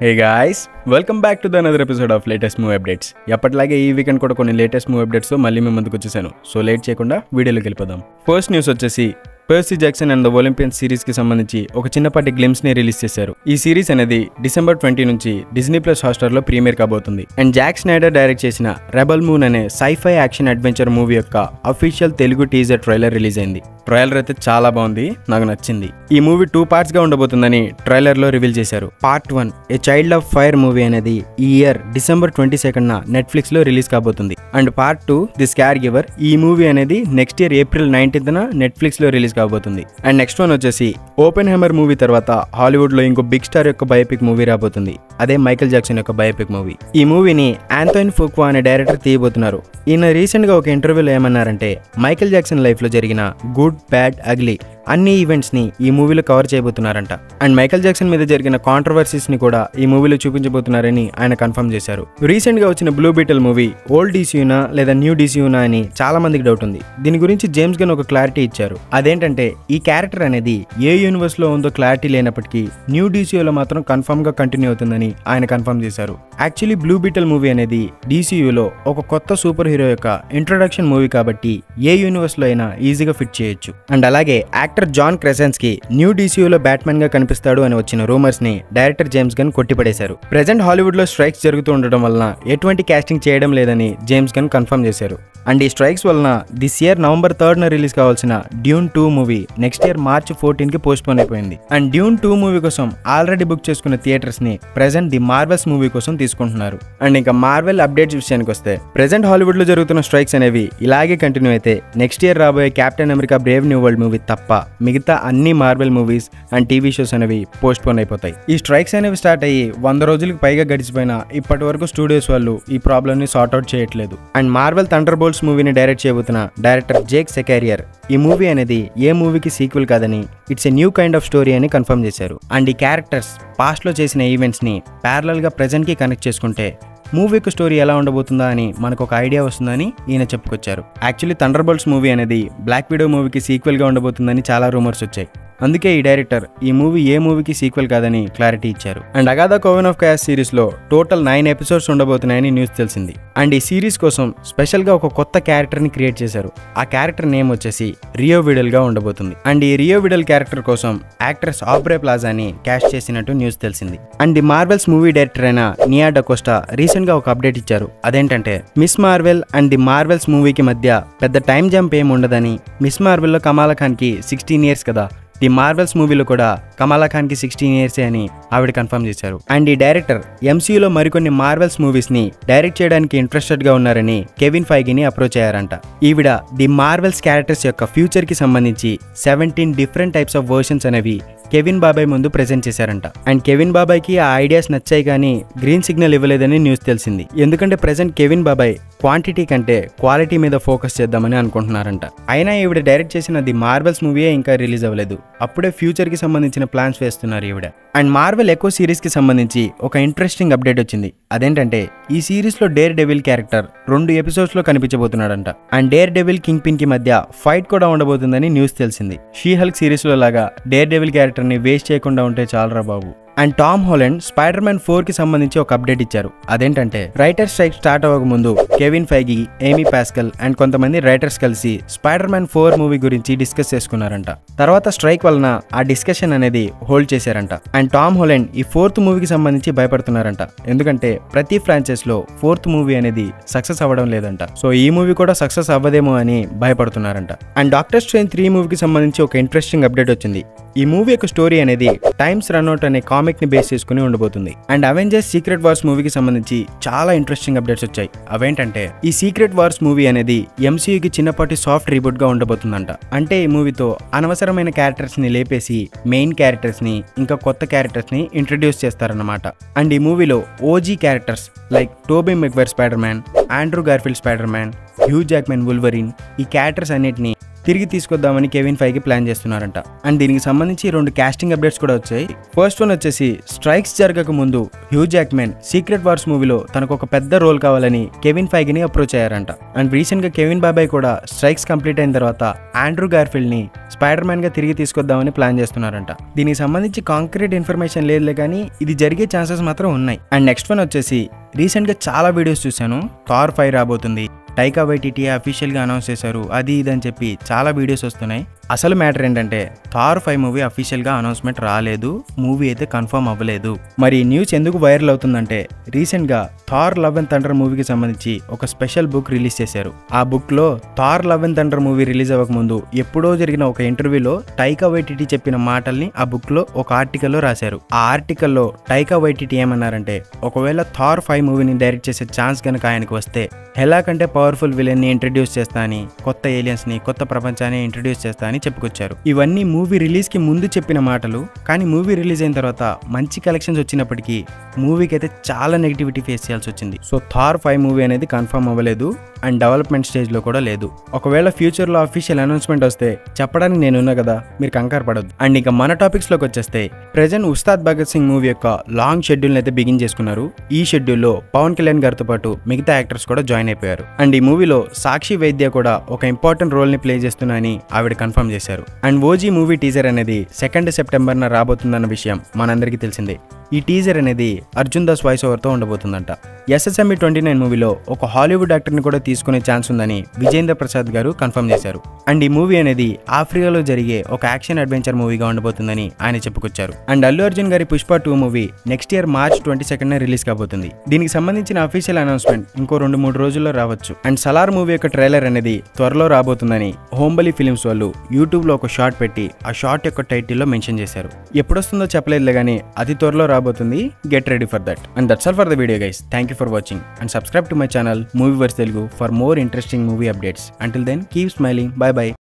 hey guys welcome back to the another episode of latest movie updates ఎప్పటిలాగే ఈ weekend కూడా కొన్ని latest movie అప్డేట్స్తో మళ్ళీ మేము ముందుకు వచ్చేసాను సో లేట్ చేయకుండా వీడియోలోకి వెళ్ళిపోదాం ఫస్ట్ న్యూస్ వచ్చేసి Percy Jackson and the Olympian series కి సంబంధించి ఒక చిన్నపాటి గ్లిమ్స్ ని రిలీజ్ చేశారు ఈ సిరీస్ అనేది డిసెంబర్ ట్వంటీ నుంచి డిజ్నీ ప్లస్ హాట్స్టార్ లో ప్రీమియర్ కాబోతుంది అండ్ జాక్ స్నైడర్ డైరెక్ట్ చేసిన రెబల్ మూన్ అనే సైఫై యాక్షన్ అడ్వెంచర్ మూవీ యొక్క official Telugu teaser trailer release అయింది ట్రైలర్ అయితే చాలా బాగుంది నాకు నచ్చింది ఈ మూవీ టూ పార్ట్స్ గా ఉండబోతుందని ట్రైలర్ లో రివీల్ చేశారు part one a child of fire movie అనేది ఈ ఇయర్ డిసెంబర్ ట్వంటీ సెకండ్ న నెట్ఫ్లిక్స్ లో రిలీజ్ కాబోతుంది and part two the Scargiver ఈ మూవీ అనేది నెక్స్ట్ ఇయర్ ఏప్రిల్ నైన్టీన్త్ న నెట్ఫ్లిక్స్ లో రిలీజ్ కాబోతుంది అండ్ నెక్స్ట్ వన్ వచ్చేసి ఓపెన్ హెమర్ మూవీ తర్వాత హాలీవుడ్ లో ఇంకో బిగ్ స్టార్ యొక్క బయోపిక్ మూవీ రాబోతుంది అదే మైకేల్ జాక్సన్ యొక్క బయోపిక్ మూవీ ఈ మూవీని ఆంథోయిన్ ఫుక్వా అనే డైరెక్టర్ తీయబోతున్నారు ఈయన రీసెంట్ గా ఒక ఇంటర్వ్యూలో ఏమన్నారంటే మైకేల్ జాక్సన్ లైఫ్ లో జరిగిన గుడ్ బ్యాడ్ అగ్లీ అన్ని ఈవెంట్స్ ని ఈ మూవీలో కవర్ చేయబోతున్నారంట అండ్ మైకేల్ జాక్సన్ మీద జరిగిన కాంట్రవర్సీస్ ని కూడా ఈ మూవీలో చూపించబోతున్నారని ఆయన కన్ఫర్మ్ చేశారు రీసెంట్ గా వచ్చిన బ్లూ బీటల్ మూవీ ఓల్డ్ డీసీయూనా లేదా న్యూ డీసీయూనా అని చాలా మందికి డౌట్ ఉంది దీని గురించి జేమ్స్ గన్ ఒక క్లారిటీ ఇచ్చారు అదేంటంటే ఈ క్యారెక్టర్ అనేది ఏ యూనివర్స్ లో ఉందో క్లారిటీ లేనప్పటికీ న్యూ డీసీయూలో మాత్రం కన్ఫర్మ్ గా కంటిన్యూ అవుతుందని ఆయన కన్ఫర్మ్ చేశారు యాక్చువల్లీ బ్లూ బీటల్ మూవీ అనేది డీసీయూలో ఒక కొత్త సూపర్ హీరో యొక్క ఇంట్రొడక్షన్ మూవీ కాబట్టి ఏ యూనివర్స్ లో అయినా ఈజీగా ఫిట్ చేయొచ్చు అండ్ అలాగే యాక్టర్ జాన్ క్రెసెన్స్ కి న్యూ డీసీయూలో బ్యాట్మెన్ గా కనిపిస్తాడు అని వచ్చిన రూమర్స్ ని డైరెక్టర్ జేమ్స్ గన్ కొట్టిపడేశారు ప్రెసెంట్ హాలీవుడ్ లో స్ట్రైక్స్ జరుగుతూ ఉండడం వలన ఎటువంటి కాస్టింగ్ చేయడం లేదని జేమ్స్ గన్ కన్ఫర్మ్ చేశారు అండ్ ఈ స్ట్రైక్స్ వలన దిస్ ఇయర్ నవంబర్ థర్డ్ న రిలీజ్ కావాల్సిన Dune two movie next year March fourteen కి పోస్ట్ పోన్ అయిపోయింది అండ్ డ్యూన్ టూ మూవీ కోసం ఆల్రెడీ బుక్ చేసుకున్న థియేటర్స్ ని ప్రెసెంట్ ది మార్వెల్స్ మూవీ కోసం తీసుకుంటున్నారు అండ్ ఇంకా మార్వెల్ అప్డేట్స్ విషయానికి వస్తే ప్రెసెంట్ హాలీవుడ్ లో జరుగుతున్న స్ట్రైక్స్ అనేవి ఇలాగే కంటిన్యూ అయితే నెక్స్ట్ ఇయర్ రాబోయే Captain America Brave New World movie తప్ప మిగతా అన్ని Marvel movies and TV shows అనేవి పోస్ట్ పోన్ అయిపోతాయి ఈ స్ట్రైక్స్ అనేవి స్టార్ట్ అయ్యి వంద రోజులకు పైగా గడిచిపోయినా ఇప్పటి వరకు స్టూడియోస్ వాళ్ళు ఈ ప్రాబ్లమ్ ని సార్ట్ అవుట్ చేయట్లేదు అండ్ మార్వెల్ థండర్ బోల్ట్స్ మూవీని డైరెక్ట్ చేయబోతున్న డైరెక్టర్ జేక్ సెకారియర్ ఈ మూవీ అనేది ఏ మూవీకి సీక్వెల్ కాదని it's a new kind of story అని కన్ఫర్మ్ చేశారు అండ్ ఈ క్యారెక్టర్స్ పాస్ట్ లో చేసిన ఈవెంట్స్ ని ప్యారలల్ గా ప్రెజెంట్ కి కనెక్ట్ చేసుకుంటే మూవీ యొక్క స్టోరీ ఎలా ఉండబోతుందా అని మనకు ఒక ఐడియా వస్తుందని ఈయన చెప్పుకొచ్చారు యాక్చువల్లీ థండర్ బోల్ట్స్ మూవీ అనేది బ్లాక్ విడో మూవీకి సీక్వెల్ గా ఉండబోతుందని చాలా రూమర్స్ వచ్చాయి అందుకే ఈ డైరెక్టర్ ఈ మూవీ ఏ మూవీకి సీక్వెల్ కాదని క్లారిటీ ఇచ్చారు and Agatha Coven of Chaos series లో టోటల్ నైన్ ఎపిసోడ్స్ ఉండబోతున్నాయని న్యూస్ తెలిసింది అండ్ ఈ సిరీస్ కోసం స్పెషల్ గా ఒక కొత్త క్యారెక్టర్ ని క్రియేట్ చేశారు ఆ క్యారెక్టర్ నేమ్ వచ్చేసి రియో విడల్ గా ఉండబోతుంది అండ్ ఈ రియో విడల్ క్యారెక్టర్ కోసం యాక్ట్రెస్ ఆబ్రే ప్లాజాని క్యాష్ చేసినట్టు న్యూస్ తెలిసింది and the Marvels movie director అయిన నియా డకోస్టా రీసెంట్ గా ఒక అప్డేట్ ఇచ్చారు అదేంటంటే Ms Marvel and the Marvels మూవీకి మధ్య పెద్ద టైం జంప్ ఏమి ఉండదని మిస్ మార్వెల్ లో కమాలా ఖాన్ కి సిక్స్టీన్ ఇయర్స్ కదా ది మార్వెల్స్ మూవీలో కూడా కమలా ఖాన్ కి సిక్స్టీన్ ఇయర్సే అని ఆవిడ కన్ఫర్మ్ చేశారు అండ్ ఈ డైరెక్టర్ ఎంసీయూలో మరికొన్ని మార్వెల్స్ మూవీస్ ని డైరెక్ట్ చేయడానికి ఇంట్రెస్టెడ్ గా ఉన్నారని కెవిన్ ఫైగిని అప్రోచ్ అయ్యారంట ఈవిడ ది మార్వెల్స్ క్యారెక్టర్స్ యొక్క ఫ్యూచర్ కి సంబంధించి seventeen different types of versions అనేవి కెవిన్ బాబాయ్ ముందు ప్రెజెంట్ చేశారంట అండ్ కెవిన్ బాబాయ్కి ఆ ఐడియాస్ నచ్చాయి కానీ గ్రీన్ సిగ్నల్ ఇవ్వలేదని న్యూస్ తెలిసింది ఎందుకంటే ప్రెజెంట్ కెవిన్ బాబాయ్ క్వాంటిటీ కంటే క్వాలిటీ మీద ఫోకస్ చేద్దామని అనుకుంటున్నారంట అయినా ఈవిడ డైరెక్ట్ చేసిన ది మార్వెల్స్ మూవీయే ఇంకా రిలీజ్ అవ్వలేదు అప్పుడే ఫ్యూచర్ కి సంబంధించిన ప్లాన్స్ వేస్తున్నారు ఈవిడ అండ్ మార్వెల్ ఎకో సిరీస్ కి సంబంధించి ఒక ఇంట్రెస్టింగ్ అప్డేట్ వచ్చింది అదేంటంటే ఈ సిరీస్ లో డేర్ డెవిల్ క్యారెక్టర్ రెండు ఎపిసోడ్స్ లో కనిపించబోతున్నాడంట and Daredevil Kingpin కి మధ్య ఫైట్ కూడా ఉండబోతుందని న్యూస్ తెలిసింది షీ హల్క్ సిరీస్ లో లాగా డేర్ డెవిల్ క్యారెక్టర్ ని వేస్ట్ చేయకుండా ఉంటే చాలరా బాబు and Tom Holland Spider Man four కి సంబంధించి ఒక అప్డేట్ ఇచ్చారు అదేంటంటే రైటర్ స్ట్రైక్ స్టార్ట్ అవ్వక ముందు Kevin Feige Amy Pascal and కొంతమంది రైటర్స్ కలిసి స్పైడర్ మ్యాన్ ఫోర్ మూవీ గురించి డిస్కస్ చేసుకున్నారంట తర్వాత స్ట్రైక్ వలన ఆ డిస్కషన్ అనేది హోల్డ్ చేశారంట అండ్ టామ్ హోలండ్ ఈ ఫోర్త్ మూవీకి సంబంధించి భయపడుతున్నారంట ఎందుకంటే ప్రతి ఫ్రాంచైజ్ లో ఫోర్త్ మూవీ అనేది సక్సెస్ అవ్వడం లేదంట సో ఈ మూవీ కూడా సక్సెస్ అవ్వదేమో అని భయపడుతున్నారంట అండ్ డాక్టర్ స్ట్రెయిన్ త్రీ మూవీకి సంబంధించి ఒక ఇంట్రెస్టింగ్ అప్డేట్ వచ్చింది ఈ మూవీ యొక్క స్టోరీ అనేది టైమ్స్ రన్అట్ అనే కామిక్ ని బేస్ చేసుకుని ఉండబోతుంది అండ్ అవెంజర్స్ సీక్రెట్ వార్స్ మూవీకి సంబంధించి చాలా ఇంట్రెస్టింగ్ అప్డేట్స్ వచ్చాయి అవేంటంటే ఈ సీక్రెట్ వార్స్ మూవీ అనేది ఎంసీయూకి చిన్నపాటి సాఫ్ట్ రీబూట్ గా ఉండబోతుందంట అంటే ఈ మూవీతో అనవసరమైన క్యారెక్టర్స్ ని లేపేసి మెయిన్ క్యారెక్టర్స్ ని ఇంకా కొత్త క్యారెక్టర్స్ ని ఇంట్రడ్యూస్ చేస్తారన్నమాట అండ్ ఈ మూవీలో OG characters like Toby Maguire Spider Man Andrew Garfield Spider Man Hugh Jackman Wolverine ఈ క్యారెక్టర్స్ అన్నిటిని తిరిగి తీసుకొద్దామని కెవిన్ ఫైకి ప్లాన్ చేస్తున్నారంట అండ్ దీనికి సంబంధించి రెండు కాస్టింగ్ అప్డేట్స్ కూడా వచ్చాయి ఫస్ట్ వన్ వచ్చేసి స్ట్రైక్స్ జరగక ముందు హ్యూ జాక్మెన్ సీక్రెట్ వార్స్ మూవీలో తనకు ఒక పెద్ద రోల్ కావాలని కెవిన్ ఫైగిని అప్రోచ్ అయ్యారంట అండ్ రీసెంట్ గా కెవిన్ బాబాయ్ కూడా స్ట్రైక్స్ కంప్లీట్ అయిన తర్వాత ఆండ్రూ గార్ఫిల్డ్ ని స్పైడర్ మ్యాన్ గా తిరిగి తీసుకొద్దామని ప్లాన్ చేస్తున్నారంట దీనికి సంబంధించి కాంక్రీట్ ఇన్ఫర్మేషన్ లేదులే కానీ ఇది జరిగే ఛాన్సెస్ మాత్రం ఉన్నాయి అండ్ నెక్స్ట్ వన్ వచ్చేసి రీసెంట్ గా చాలా వీడియోస్ చూశాను థార్ ఫైవ్ రాబోతుంది టైకా వైటీటీ అఫీషియల్గా అనౌన్స్ చేశారు అది ఇది అని చెప్పి చాలా వీడియోస్ వస్తున్నాయి అసలు మ్యాటర్ ఏంటంటే థార్ ఫైవ్ మూవీ అఫీషియల్గా అనౌన్స్మెంట్ రాలేదు మూవీ అయితే కన్ఫర్మ్ అవ్వలేదు మరి ఈ న్యూస్ ఎందుకు వైరల్ అవుతుందంటే రీసెంట్గా థార్ లవ్ అండ్ థండర్ మూవీకి సంబంధించి ఒక స్పెషల్ బుక్ రిలీజ్ చేశారు ఆ బుక్లో Thor love and thunder movie release అవ్వకముందు ఎప్పుడో జరిగిన ఒక ఇంటర్వ్యూలో టైకా వైటీటీ చెప్పిన మాటల్ని ఆ బుక్లో ఒక ఆర్టికల్లో రాశారు ఆ ఆర్టికల్లో టైకా వైటీటీ ఏమన్నారంటే ఒకవేళ థార్ ఫైవ్ మూవీని డైరెక్ట్ చేసే ఛాన్స్ కనుక ఆయనకు వస్తే ఎలా కంటే పవర్ఫుల్ విలన్ని ఇంట్రడ్యూస్ చేస్తా అని కొత్త ఏలియన్స్ ని కొత్త ప్రపంచాన్ని ఇంట్రడ్యూస్ చేస్తా అని చెప్పుకొచ్చారు ఇవన్నీ మూవీ రిలీజ్ కి ముందు చెప్పిన మాటలు కానీ మూవీ రిలీజ్ అయిన తర్వాత మంచి కలెక్షన్స్ వచ్చినప్పటికీ మూవీకి అయితే చాలా నెగిటివిటీ ఫేస్ చేయాల్సి వచ్చింది సో థార్ ఫైవ్ మూవీ అనేది కన్ఫర్మ్ అవ్వలేదు అండ్ డెవలప్మెంట్ స్టేజ్ లో కూడా లేదు ఒకవేళ ఫ్యూచర్ లో అఫీషియల్ అనౌన్స్మెంట్ వస్తే చెప్పడానికి నేనున్నా కదా మీరు కంగారు పడొద్దు అండ్ ఇక మన టాపిక్స్ లోకి వచ్చేస్తే ప్రెజెంట్ ఉస్తాద్ భగత్ సింగ్ మూవీ యొక్క లాంగ్ షెడ్యూల్ అయితే బిగిన్ చేసుకున్నారు ఈ షెడ్యూల్లో పవన్ కళ్యాణ్ గారితో పాటు మిగతా యాక్టర్స్ కూడా జాయిన్ అయిపోయారు అండ్ ఈ మూవీలో సాక్షి వైద్య కూడా ఒక ఇంపార్టెంట్ రోల్ ని ప్లే చేస్తున్నా అని ఆవిడ కన్ఫర్మ్ చేశారు అండ్ ఓజీ మూవీ టీజర్ అనేది సెకండ్ సెప్టెంబర్ న రాబోతుందన్న విషయం మనందరికీ తెలిసిందే ఈ టీజర్ అనేది అర్జున్ దాస్ వాయిస్ ఓవర్తో ఉండబోతుందంట ఎస్ఎస్ఎంఈ ట్వంటీ నైన్ మూవీలో ఒక హాలీవుడ్ యాక్టర్ని కూడా తీసుకునే ఛాన్స్ ఉందని విజేంద్ర ప్రసాద్ గారు కన్ఫర్మ్ చేశారు అండ్ ఈ మూవీ అనేది ఆఫ్రికాలో జరిగే ఒక యాక్షన్ అడ్వెంచర్ మూవీగా ఉండబోతుందని ఆయన చెప్పుకొచ్చారు అండ్ అల్లు అర్జున్ గారి Pushpa two movie next year March twenty second release కాబోతుంది దీనికి సంబంధించిన అఫీషియల్ అనౌన్స్మెంట్ ఇంకో రెండు మూడు రోజుల్లో రావచ్చు అండ్ సలార్ మూవీ యొక్క ట్రైలర్ అనేది త్వరలో రాబోతుందని హోంబలి ఫిలిమ్స్ వాళ్ళు యూట్యూబ్ లో ఒక షార్ట్ పెట్టి ఆ షార్ట్ యొక్క టైటిల్లో మెన్షన్ చేశారు ఎప్పుడొస్తుందో చెప్పలేదులే కానీ అతి త్వరలో రాబోతుంది get ready for that and that's all for the video guys thank you for watching and subscribe to my channel movie verse Telugu for more interesting movie updates until then keep smiling bye by